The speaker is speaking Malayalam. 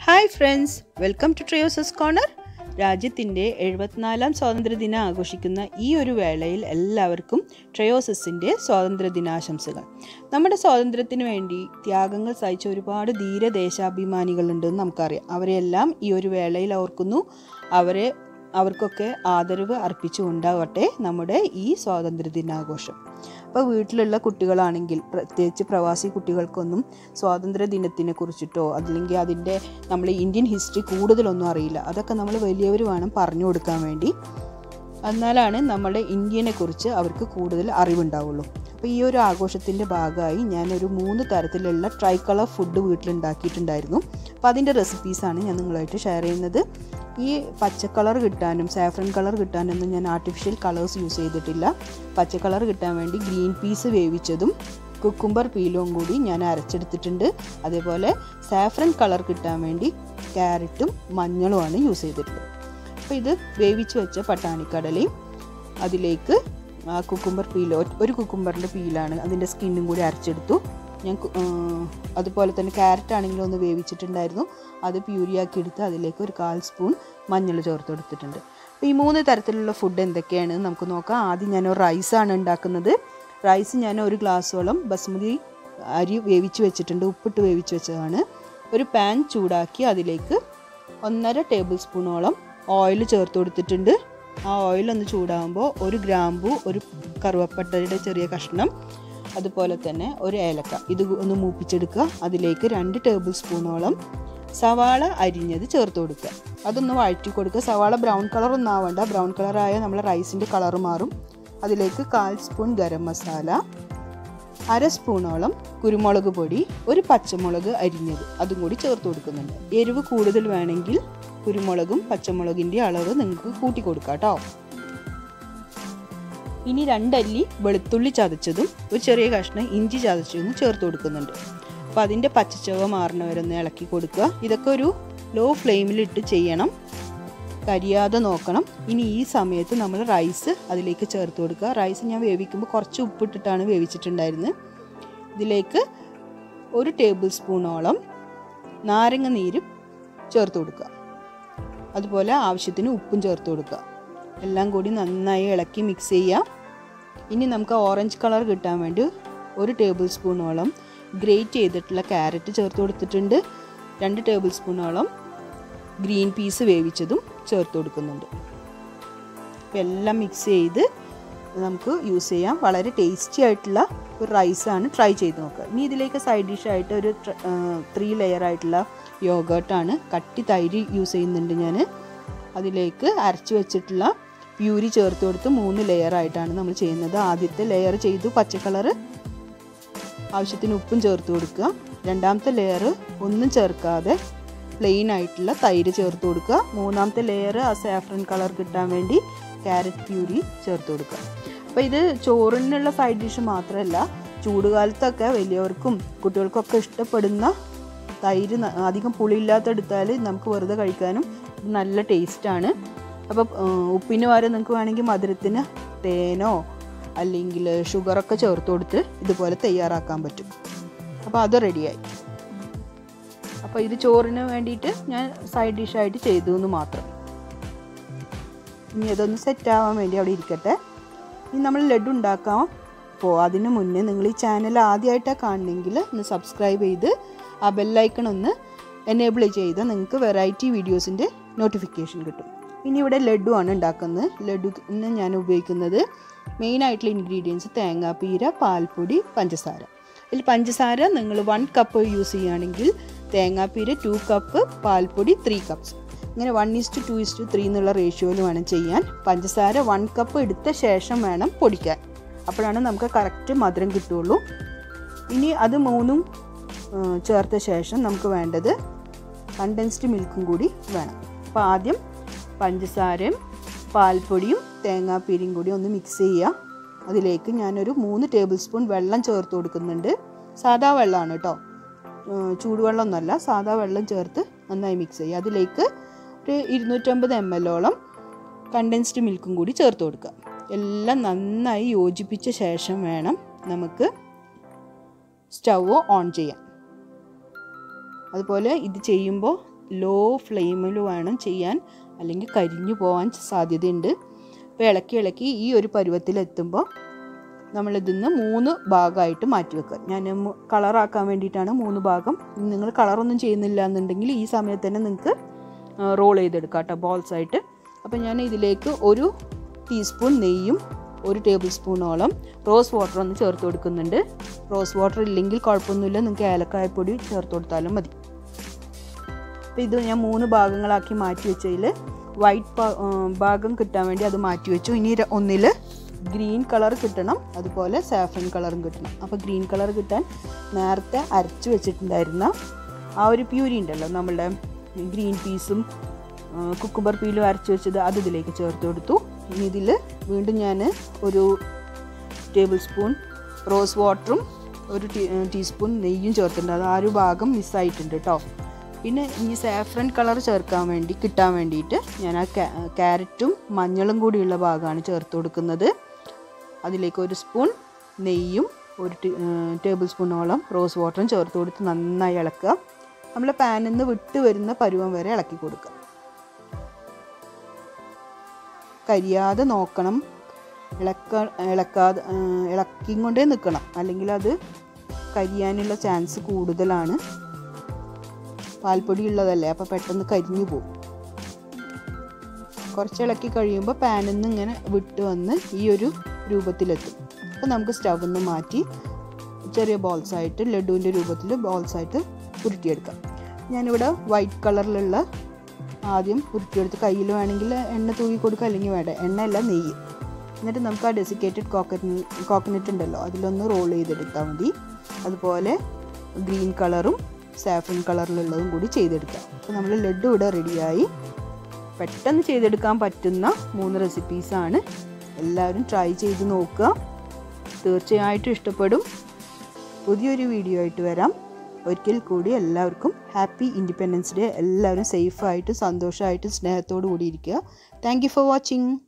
hi friends welcome to Trioses corner രാജ്യത്തിൻ്റെ എഴുപത്തിനാലാം സ്വാതന്ത്ര്യദിന ആഘോഷിക്കുന്ന ഈ ഒരു വേളയിൽ എല്ലാവർക്കും ട്രയോസസിൻ്റെ സ്വാതന്ത്ര്യദിനാശംസകൾ നമ്മുടെ സ്വാതന്ത്ര്യത്തിന് വേണ്ടി ത്യാഗങ്ങൾ സഹിച്ച ഒരുപാട് ധീര ദേശാഭിമാനികളുണ്ടെന്ന് നമുക്കറിയാം അവരെല്ലാം ഈ ഒരു വേളയിൽ ഓർക്കുന്നു അവരെ അവർക്കൊക്കെ ആദരവ് അർപ്പിച്ചുകൊണ്ടാവട്ടെ നമ്മുടെ ഈ സ്വാതന്ത്ര്യദിനാഘോഷം അപ്പോൾ വീട്ടിലുള്ള കുട്ടികളാണെങ്കിൽ പ്രത്യേകിച്ച് പ്രവാസി കുട്ടികൾക്കൊന്നും സ്വാതന്ത്ര്യ ദിനത്തിനെ കുറിച്ചിട്ടോ അല്ലെങ്കിൽ അതിൻ്റെ നമ്മൾ ഇന്ത്യൻ ഹിസ്റ്ററി കൂടുതലൊന്നും അറിയില്ല അതൊക്കെ നമ്മൾ വലിയവർ വേണം പറഞ്ഞു കൊടുക്കാൻ വേണ്ടി എന്നാലാണ് നമ്മുടെ ഇന്ത്യനെ കുറിച്ച് അവർക്ക് കൂടുതൽ അറിവുണ്ടാവുള്ളൂ അപ്പോൾ ഈ ഒരു ആഘോഷത്തിൻ്റെ ഭാഗമായി ഞാനൊരു മൂന്ന് തരത്തിലുള്ള ട്രൈ കളർ ഫുഡ് വീട്ടിലുണ്ടാക്കിയിട്ടുണ്ടായിരുന്നു അപ്പോൾ അതിൻ്റെ റെസിപ്പീസാണ് ഞാൻ നിങ്ങളായിട്ട് ഷെയർ ചെയ്യുന്നത് ഈ പച്ച കളർ കിട്ടാനും സാഫ്രൻ കളർ കിട്ടാനൊന്നും ഞാൻ ആർട്ടിഫിഷ്യൽ കളേഴ്സ് യൂസ് ചെയ്തിട്ടില്ല പച്ച കളർ കിട്ടാൻ വേണ്ടി ഗ്രീൻ പീസ് വേവിച്ചതും കുക്കുംബർ പീലും കൂടി ഞാൻ അരച്ചെടുത്തിട്ടുണ്ട് അതേപോലെ സാഫ്രൻ കളർ കിട്ടാൻ വേണ്ടി ക്യാരറ്റും മഞ്ഞളുമാണ് യൂസ് ചെയ്തിട്ടുള്ളത് അപ്പോൾ ഇത് വേവിച്ച് വെച്ച പട്ടാണിക്കടലയും അതിലേക്ക് ആ കുക്കുംബർ പീലോ ഒരു കുക്കുംബറിൻ്റെ പീലാണ് അതിൻ്റെ സ്കിന്നും കൂടി അരച്ചെടുത്തു ഞാൻ അതുപോലെ തന്നെ ക്യാരറ്റ് ആണെങ്കിലും ഒന്ന് വേവിച്ചിട്ടുണ്ടായിരുന്നു അത് പ്യൂരിയാക്കി എടുത്ത് അതിലേക്ക് ഒരു കാൽ സ്പൂൺ മഞ്ഞൾ ചേർത്ത് കൊടുത്തിട്ടുണ്ട് അപ്പോൾ ഈ മൂന്ന് തരത്തിലുള്ള ഫുഡ് എന്തൊക്കെയാണ് നമുക്ക് നോക്കാം ആദ്യം ഞാൻ ഒരു റൈസാണ് ഉണ്ടാക്കുന്നത് റൈസ് ഞാൻ ഒരു ഗ്ലാസ്സോളം ബസ്മതി അരി വേവിച്ച് വെച്ചിട്ടുണ്ട് ഉപ്പിട്ട് വേവിച്ച് വെച്ചതാണ് ഒരു പാൻ ചൂടാക്കി അതിലേക്ക് ഒന്നര ടേബിൾ സ്പൂണോളം ഓയിൽ ചേർത്ത് കൊടുത്തിട്ടുണ്ട് ആ ഓയിൽ ഒന്ന് ചൂടാകുമ്പോൾ ഒരു ഗ്രാമ്പു ഒരു കറുവപ്പട്ടയുടെ ചെറിയ കഷ്ണം അതുപോലെ തന്നെ ഒരു ഏലക്ക ഇത് ഒന്ന് മൂപ്പിച്ചെടുക്കുക അതിലേക്ക് രണ്ട് ടേബിൾ സ്പൂണോളം സവാള അരിഞ്ഞത് ചേർത്ത് കൊടുക്കുക അതൊന്ന് വഴറ്റി കൊടുക്കുക സവാള ബ്രൗൺ കളർ ഒന്നും ആവണ്ട ബ്രൗൺ കളറായ നമ്മളെ റൈസിൻ്റെ കളർ മാറും അതിലേക്ക് കാൽ സ്പൂൺ ഗരം മസാല അര സ്പൂണോളം കുരുമുളക് പൊടി ഒരു പച്ചമുളക് അരിഞ്ഞത് അതും കൂടി ചേർത്ത് കൊടുക്കുന്നുണ്ട് എരിവ് കൂടുതൽ വേണമെങ്കിൽ കുരുമുളകും പച്ചമുളകിൻ്റെ അളവ് നിങ്ങൾക്ക് കൂട്ടി കൊടുക്കാം കേട്ടോ ഇനി രണ്ടല്ലി വെളുത്തുള്ളി ചതച്ചതും ഒരു ചെറിയ കഷ്ണം ഇഞ്ചി ചതച്ചതും ചേർത്ത് കൊടുക്കുന്നുണ്ട് അപ്പോൾ അതിൻ്റെ പച്ചച്ചവ മാറണ വരെ ഒന്ന് ഇളക്കി കൊടുക്കുക ഇതൊക്കെ ഒരു ലോ ഫ്ലെയിമിലിട്ട് ചെയ്യണം കരിയാതെ നോക്കണം ഇനി ഈ സമയത്ത് നമ്മൾ റൈസ് അതിലേക്ക് ചേർത്ത് കൊടുക്കുക റൈസ് ഞാൻ വേവിക്കുമ്പോൾ കുറച്ച് ഉപ്പിട്ടിട്ടാണ് വേവിച്ചിട്ടുണ്ടായിരുന്നത് ഇതിലേക്ക് ഒരു ടേബിൾ സ്പൂണോളം നാരങ്ങ നീരും ചേർത്ത് കൊടുക്കുക അതുപോലെ ആവശ്യത്തിന് ഉപ്പും ചേർത്ത് കൊടുക്കുക എല്ലാം കൂടി നന്നായി ഇളക്കി മിക്സ് ചെയ്യാം ഇനി നമുക്ക് ഓറഞ്ച് കളർ കിട്ടാൻ വേണ്ടി ഒരു ടേബിൾ സ്പൂണോളം ഗ്രേറ്റ് ചെയ്തിട്ടുള്ള ക്യാരറ്റ് ചേർത്ത് കൊടുത്തിട്ടുണ്ട് രണ്ട് ടേബിൾ സ്പൂണോളം ഗ്രീൻ പീസ് വേവിച്ചതും ചേർത്ത് കൊടുക്കുന്നുണ്ട് അപ്പോൾ എല്ലാം മിക്സ് ചെയ്ത് നമുക്ക് യൂസ് ചെയ്യാം വളരെ ടേസ്റ്റി ആയിട്ടുള്ള ഒരു റൈസാണ് ട്രൈ ചെയ്ത് നോക്കുക ഇനി ഇതിലേക്ക് സൈഡ് ഡിഷായിട്ട് ഒരു ത്രീ ലെയർ ആയിട്ടുള്ള യോഗേർട്ടാണ് കട്ടി തൈര് യൂസ് ചെയ്യുന്നുണ്ട് ഞാൻ അതിലേക്ക് അരച്ച് വെച്ചിട്ടുള്ള പ്യൂരി ചേർത്ത് കൊടുത്ത് മൂന്ന് ലെയർ ആയിട്ടാണ് നമ്മൾ ചെയ്യുന്നത് ആദ്യത്തെ ലെയർ ചെയ്തു പച്ച കളറ് ആവശ്യത്തിന് ഉപ്പും ചേർത്ത് കൊടുക്കുക രണ്ടാമത്തെ ലെയർ ഒന്നും ചേർക്കാതെ പ്ലെയിൻ ആയിട്ടുള്ള തൈര് ചേർത്ത് കൊടുക്കുക മൂന്നാമത്തെ ലെയർ ആ സാഫ്രൻ കളർ കിട്ടാൻ വേണ്ടി ക്യാരറ്റ് പ്യൂരി ചേർത്ത് കൊടുക്കുക അപ്പോൾ ഇത് ചോറിനുള്ള സൈഡ് ഡിഷ് മാത്രമല്ല ചൂടുകാലത്തൊക്കെ വലിയവർക്കും കുട്ടികൾക്കൊക്കെ ഇഷ്ടപ്പെടുന്ന തൈര് അധികം പുളിയില്ലാത്തെടുത്താൽ നമുക്ക് വെറുതെ കഴിക്കാനും നല്ല ടേസ്റ്റാണ് അപ്പോൾ ഉപ്പിന് പകരം നിങ്ങൾക്ക് വേണമെങ്കിൽ മധുരത്തിന് തേനോ അല്ലെങ്കിൽ ഷുഗറൊക്കെ ചേർത്ത് കൊടുത്ത് ഇതുപോലെ തയ്യാറാക്കാൻ പറ്റും അപ്പോൾ അത് റെഡിയായി അപ്പോൾ ഇത് ചോറിന് വേണ്ടിയിട്ട് ഞാൻ സൈഡ് ഡിഷായിട്ട് ചെയ്തു എന്ന് മാത്രം ഇനി അതൊന്ന് സെറ്റ് ആവാൻ വേണ്ടി അവിടെ ഇരിക്കട്ടെ ഇനി നമ്മൾ ലഡു ഉണ്ടാക്കാം അപ്പോൾ അതിന് മുന്നേ നിങ്ങൾ ഈ ചാനൽ ആദ്യമായിട്ടാണ് കാണണമെങ്കിൽ ഒന്ന് സബ്സ്ക്രൈബ് ചെയ്ത് ആ ബെല്ലൈക്കൺ ഒന്ന് എനേബിൾ ചെയ്താൽ നിങ്ങൾക്ക് വെറൈറ്റി വീഡിയോസിൻ്റെ നോട്ടിഫിക്കേഷൻ കിട്ടും ഇനി ഇവിടെ ലഡു ആണ് ഉണ്ടാക്കുന്നത് ലഡുവിന് ഞാൻ ഉപയോഗിക്കുന്നത് മെയിനായിട്ടുള്ള ഇൻഗ്രീഡിയൻസ് തേങ്ങാപ്പീര പാൽപ്പൊടി പഞ്ചസാര ഇതിൽ പഞ്ചസാര നിങ്ങൾ വൺ കപ്പ് യൂസ് ചെയ്യുകയാണെങ്കിൽ തേങ്ങാപ്പീര ടു കപ്പ് പാൽപ്പൊടി ത്രീ കപ്സ് ഇങ്ങനെ one is to two is to three എന്നുള്ള റേഷ്യോയിൽ വേണം ചെയ്യാൻ പഞ്ചസാര വൺ കപ്പ് എടുത്ത ശേഷം വേണം പൊടിക്കാൻ അപ്പോഴാണ് നമുക്ക് കറക്റ്റ് മധുരം കിട്ടുള്ളൂ ഇനി അത് മൂന്നും ചേർത്ത ശേഷം നമുക്ക് വേണ്ടത് കണ്ടൻസ്ഡ് മിൽക്കും കൂടി വേണം അപ്പോൾ ആദ്യം പഞ്ചസാരയും പാൽപ്പൊടിയും തേങ്ങാപ്പീരിയും കൂടി ഒന്ന് മിക്സ് ചെയ്യുക അതിലേക്ക് ഞാനൊരു മൂന്ന് ടേബിൾ സ്പൂൺ വെള്ളം ചേർത്ത് കൊടുക്കുന്നുണ്ട് സാദാ വെള്ളമാണ് കേട്ടോ ചൂടുവെള്ളമൊന്നുമല്ല സാദാ വെള്ളം ചേർത്ത് നന്നായി മിക്സ് ചെയ്യുക അതിലേക്ക് ഒരു ഇരുന്നൂറ്റമ്പത് എം എല്ലോളം കണ്ടൻസ്ഡ് മിൽക്കും കൂടി ചേർത്ത് കൊടുക്കുക എല്ലാം നന്നായി യോജിപ്പിച്ച ശേഷം വേണം നമുക്ക് സ്റ്റൗ ഓൺ ചെയ്യാൻ അതുപോലെ ഇത് ചെയ്യുമ്പോൾ ലോ ഫ്ലെയിമിൽ വേണം ചെയ്യാൻ അല്ലെങ്കിൽ കരിഞ്ഞു പോകാൻ സാധ്യതയുണ്ട് അപ്പോൾ ഇളക്കി ഇളക്കി ഈ ഒരു പരുവത്തിലെത്തുമ്പോൾ നമ്മളിതിന്ന് മൂന്ന് ഭാഗമായിട്ട് മാറ്റി വെക്കുക ഞാൻ കളറാക്കാൻ വേണ്ടിയിട്ടാണ് മൂന്ന് ഭാഗം നിങ്ങൾ കളറൊന്നും ചെയ്യുന്നില്ല എന്നുണ്ടെങ്കിൽ ഈ സമയത്ത് തന്നെ നിങ്ങൾക്ക് റോൾ ചെയ്തെടുക്കാം കേട്ടോ ബോൾസ് ആയിട്ട് അപ്പോൾ ഞാൻ ഇതിലേക്ക് ഒരു ടീസ്പൂൺ നെയ്യും ഒരു ടേബിൾ സ്പൂണോളം റോസ് വാട്ടർ ഒന്ന് ചേർത്ത് കൊടുക്കുന്നുണ്ട് റോസ് വാട്ടർ ഇല്ലെങ്കിൽ കുഴപ്പമൊന്നുമില്ല നിങ്ങൾക്ക് ഏലക്കായപ്പൊടി ചേർത്ത് കൊടുത്താലും മതി അപ്പോൾ ഇത് ഞാൻ മൂന്ന് ഭാഗങ്ങളാക്കി മാറ്റി വെച്ചതിൽ വൈറ്റ് ഭാഗം കിട്ടാൻ വേണ്ടി അത് മാറ്റി വെച്ചു ഇനി ഒന്നിൽ ഗ്രീൻ കളർ കിട്ടണം അതുപോലെ സാഫ്രൻ കളറും കിട്ടണം അപ്പോൾ ഗ്രീൻ കളർ കിട്ടാൻ നേരത്തെ അരച്ച് വെച്ചിട്ടുണ്ടായിരുന്ന ആ ഒരു പ്യൂരി ഉണ്ടല്ലോ നമ്മളുടെ ഗ്രീൻ പീസും കുക്കുംബർ പീലും അരച്ച് വെച്ചത് അത് ഇതിലേക്ക് ചേർത്ത് കൊടുത്തു ഇനി ഇതിൽ വീണ്ടും ഞാൻ ഒരു ടേബിൾ സ്പൂൺ റോസ് വാട്ടറും ഒരു ടീ ടീസ്പൂൺ നെയ്യും ചേർത്തിട്ടുണ്ട് അത് ആ ഒരു ഭാഗം മിസ്സായിട്ടുണ്ട് കേട്ടോ പിന്നെ ഈ സാഫ്രൻ കളർ ചേർക്കാൻ വേണ്ടി കിട്ടാൻ വേണ്ടിയിട്ട് ഞാൻ ആ ക്യാരറ്റും മഞ്ഞളും കൂടിയുള്ള ഭാഗമാണ് ചേർത്ത് കൊടുക്കുന്നത് അതിലേക്ക് ഒരു സ്പൂൺ നെയ്യും ഒരു ടേബിൾ സ്പൂണോളം റോസ് വാട്ടറും ചേർത്ത് കൊടുത്ത് നന്നായി ഇളക്കുക നമ്മൾ പാനിൽ നിന്ന് വിട്ട് വരുന്ന പരുവം വരെ ഇളക്കി കൊടുക്കുക കരിയാതെ നോക്കണം ഇളക്ക ഇളക്കാതെ ഇളക്കിയും കൊണ്ടേ നിൽക്കണം അല്ലെങ്കിൽ അത് കരിയാനുള്ള ചാൻസ് കൂടുതലാണ് പാൽപ്പൊടി ഉള്ളതല്ലേ അപ്പോൾ പെട്ടെന്ന് കരിഞ്ഞു പോകും കുറച്ച് ഇളക്കി കഴിയുമ്പോൾ പാനിൽ നിന്ന് ഇങ്ങനെ വിട്ട് വന്ന് ഈ ഒരു രൂപത്തിലെത്തും അപ്പോൾ നമുക്ക് സ്റ്റവ് നിന്ന് മാറ്റി ചെറിയ ബോൾസ് ആയിട്ട് ലഡുവിൻ്റെ രൂപത്തിൽ ബോൾസ് ആയിട്ട് ഉരുട്ടിയെടുക്കാം ഞാനിവിടെ വൈറ്റ് കളറിലുള്ള ആദ്യം ഉരുട്ടിയെടുത്ത് കയ്യിൽ വേണമെങ്കിൽ എണ്ണ തൂവി കൊടുക്കുക അല്ലെങ്കിൽ വേണ്ട എണ്ണയല്ല നെയ്യ് എന്നിട്ട് നമുക്ക് ആ ഡെസിക്കേറ്റഡ് കോക്കനട്ട് കോക്കനട്ട് ഉണ്ടല്ലോ അതിലൊന്ന് റോൾ ചെയ്തെടുത്താൽ മതി അതുപോലെ ഗ്രീൻ കളറും സാഫ്രൻ കളറിലുള്ളതും കൂടി ചെയ്തെടുക്കാം അപ്പോൾ നമ്മൾ ലഡു ഇവിടെ റെഡിയായി പെട്ടെന്ന് ചെയ്തെടുക്കാൻ പറ്റുന്ന മൂന്ന് റെസിപ്പീസാണ് എല്ലാവരും ട്രൈ ചെയ്ത് നോക്കുക തീർച്ചയായിട്ടും ഇഷ്ടപ്പെടും പുതിയൊരു വീഡിയോ ആയിട്ട് വരാം ഒരിക്കൽ കൂടി എല്ലാവർക്കും ഹാപ്പി ഇൻഡിപെൻഡൻസ് ഡേ എല്ലാവരും സേഫായിട്ട് സന്തോഷമായിട്ട് സ്നേഹത്തോടു കൂടി ഇരിക്കുക താങ്ക് യു ഫോർ വാച്ചിങ്